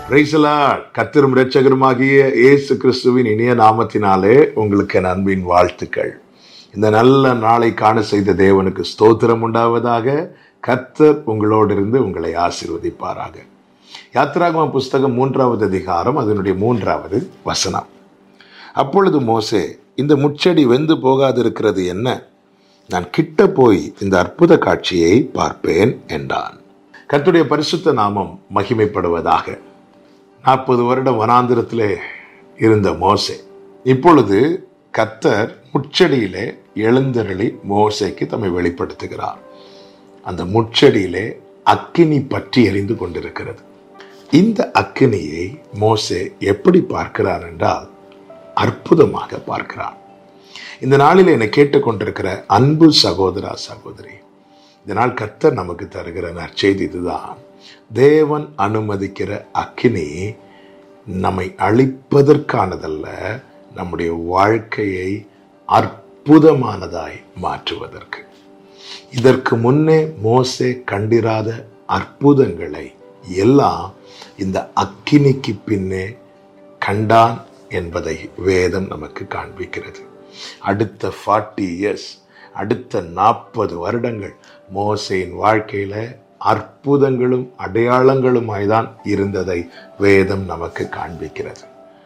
பிரைசலா கத்திரும் இரட்சகருமாகிய இயேசு கிறிஸ்துவின் இனிய நாமத்தினாலே உங்களுக்கு என் அன்பின் வாழ்த்துக்கள் இந்த நல்ல நாளை காண செய்த தேவனுக்கு ஸ்தோத்திரம் உண்டாவதாக கத்தர் உங்களோடு இருந்து உங்களை ஆசீர்வதிப்பாராக யாத்ராகம புஸ்தகம் மூன்றாவது அதிகாரம் அதனுடைய மூன்றாவது வசனம் அப்பொழுது மோசே இந்த முச்செடி வெந்து போகாதிருக்கிறது என்ன நான் கிட்ட போய் இந்த அற்புத காட்சியை பார்ப்பேன் என்றான் கர்த்தருடைய பரிசுத்த நாமம் மகிமைப்படுவதாக நாற்பது வருடம் வனாந்திரத்திலே இருந்த மோசே இப்பொழுது கத்தர் முச்செடியிலே எழுந்தருளி மோசேக்கு தம்மை வெளிப்படுத்துகிறார் அந்த முச்செடியிலே அக்கினி பற்றி எரிந்து கொண்டிருக்கிறது இந்த அக்கினியை மோசே எப்படி பார்க்கிறார் என்றால் அற்புதமாக பார்க்கிறார் இந்த நாளில் என்னை கேட்டுக்கொண்டிருக்கிற அன்பு சகோதரா சகோதரி இந்த நாள் கர்த்தர் நமக்கு தருகிற நற்செய்தி இதுதான் தேவன் அனுமதிக்கிற அக்கினி நம்மை அழிப்பதற்கானதல்ல நம்முடைய வாழ்க்கையை அற்புதமானதாய் மாற்றுவதற்கு இதற்கு முன்னே மோசே கண்டிராத அற்புதங்களை எல்லாம் இந்த அக்கினிக்கு பின்னே கண்டான் என்பதை வேதம் நமக்கு காண்பிக்கிறது அடுத்த ஃபார்ட்டி இயர்ஸ் அடுத்த நாற்பது வருடங்கள் மோசையின் வாழ்க்கையில அற்புதங்களும் அடையாளங்களுமாய்தான் இருந்ததை வேதம் நமக்கு காண்பிக்கிறது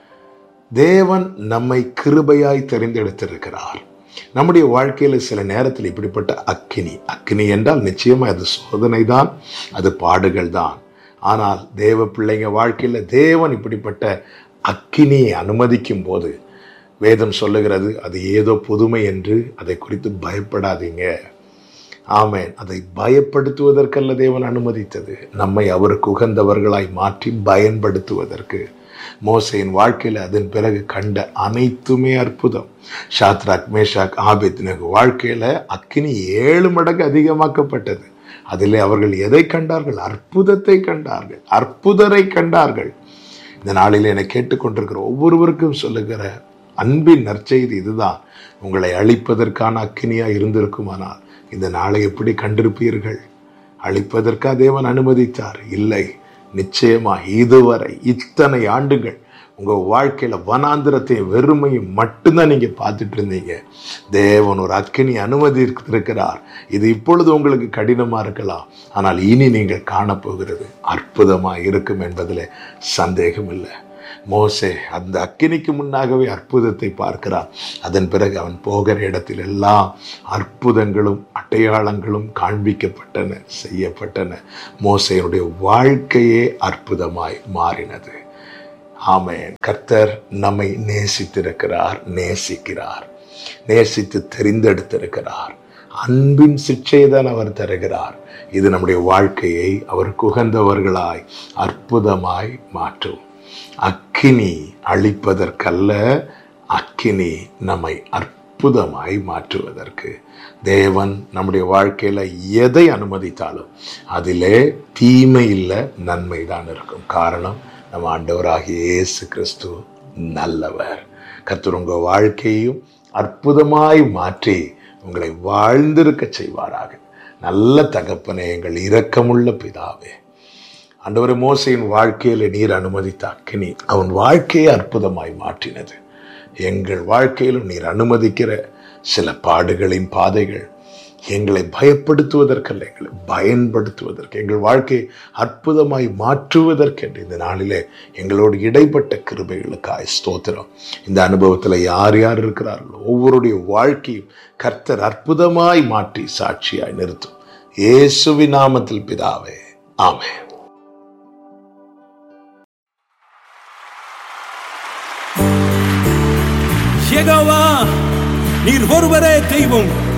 தேவன் நம்மை கிருபையாய் தெரிந்தெடுத்திருக்கிறார் நம்முடைய வாழ்க்கையில சில நேரத்தில் இப்படிப்பட்ட அக்கினி அக்கினி என்றால் நிச்சயமா அது சோதனை தான் அது பாடுகள் தான் ஆனால் தேவ பிள்ளைங்க வாழ்க்கையில தேவன் இப்படிப்பட்ட அக்கினியை அனுமதிக்கும் போது வேதம் சொல்லுகிறது அது ஏதோ புதுமை என்று அதை குறித்து பயப்படாதீங்க ஆமேன் அதை பயப்படுத்துவதற்கல்ல தேவன் அனுமதித்தது நம்மை அவருக்கு உகந்தவர்களாய் மாற்றி பயன்படுத்துவதற்கு மோசையின் வாழ்க்கையில் அதன் பிறகு கண்ட அனைத்துமே அற்புதம் ஷாத்ராக் மேஷாக் ஆபித்னகு வாழ்க்கையில அக்கினி ஏழு மடங்கு அதிகமாக்கப்பட்டது அதிலே அவர்கள் எதை கண்டார்கள் அற்புதத்தை கண்டார்கள் அற்புதரை கண்டார்கள் இந்த நாளில் என்னை கேட்டுக்கொண்டிருக்கிற ஒவ்வொருவருக்கும் சொல்லுகிற அன்பின் நற்செய்தி இதுதான் உங்களை அழிப்பதற்கான அக்கினியா இருந்திருக்குமானால் இந்த நாளை எப்படி கண்டிருப்பீர்கள் அழிப்பதற்கா தேவன் அனுமதித்தார் இல்லை நிச்சயமா இதுவரை இத்தனை ஆண்டுகள் உங்க வாழ்க்கையில வனாந்திரத்தையும் வெறுமையும் மட்டும்தான் நீங்க பார்த்துட்டு இருந்தீங்க தேவன் ஒரு அக்கினி அனுமதி இருக்கிறார் இது இப்பொழுது உங்களுக்கு கடினமா இருக்கலாம் ஆனால் இனி நீங்கள் காணப்போகிறது அற்புதமா இருக்கும் என்பதில் சந்தேகம் இல்லை மோசே அந்த அக்கினிக்கு முன்னாகவே அற்புதத்தை பார்க்கிறான் அதன் பிறகு அவன் போகிற இடத்தில் எல்லாம் அற்புதங்களும் அடையாளங்களும் காண்பிக்கப்பட்டன செய்யப்பட்டன மோசையினுடைய வாழ்க்கையே அற்புதமாய் மாறினது ஆமேன் கர்த்தர் நம்மை நேசித்திருக்கிறார் நேசிக்கிறார் நேசித்து தெரிந்தெடுத்திருக்கிறார் அன்பின் சிக்ஷையை தான் அவர் தருகிறார் இது நம்முடைய வாழ்க்கையை அவருக்கு உகந்தவர்களாய் அற்புதமாய் மாற்றும் அக்கினி அழிப்பதற்கல்ல அக்கினி நம்மை அற்புதமாய் மாற்றுவதற்கு தேவன் நம்முடைய வாழ்க்கையில எதை அனுமதித்தாலும் அதிலே தீமை இல்லை நன்மை தான் இருக்கும் காரணம் நம்ம ஆண்டவராகிய இயேசு கிறிஸ்து நல்லவர் கர்த்தர் உங்க வாழ்க்கையும் அற்புதமாய் மாற்றி உங்களை வாழ்ந்திருக்க செய்வாராக நல்ல தகப்பனே எங்கள் இரக்கமுள்ள பிதாவே ஆண்டவர் மோசையின் வாழ்க்கையில நீர் அனுமதித்த அக்கினி அவன் வாழ்க்கையை அற்புதமாய் மாற்றினது எங்கள் வாழ்க்கையிலும் நீர் அனுமதிக்கிற சில பாடுகளின் பாதைகள் எங்களை பயப்படுத்துவதற்கல்ல எங்களை பயன்படுத்துவதற்கு எங்கள் வாழ்க்கையை அற்புதமாய் மாற்றுவதற்கு என்று இந்த நாளிலே எங்களோடு இடைப்பட்ட கிருபைகளுக்காய் ஸ்தோத்திரம் இந்த அனுபவத்தில் யார் யார் இருக்கிறார்களோ ஒவ்வொருடைய வாழ்க்கையும் கர்த்தர் அற்புதமாய் மாற்றி சாட்சியாய் நிறுத்தும் இயேசுவி நாமத்தில் பிதாவே ஆமே யெகோவா நீர் ஒருவரே தெய்வம்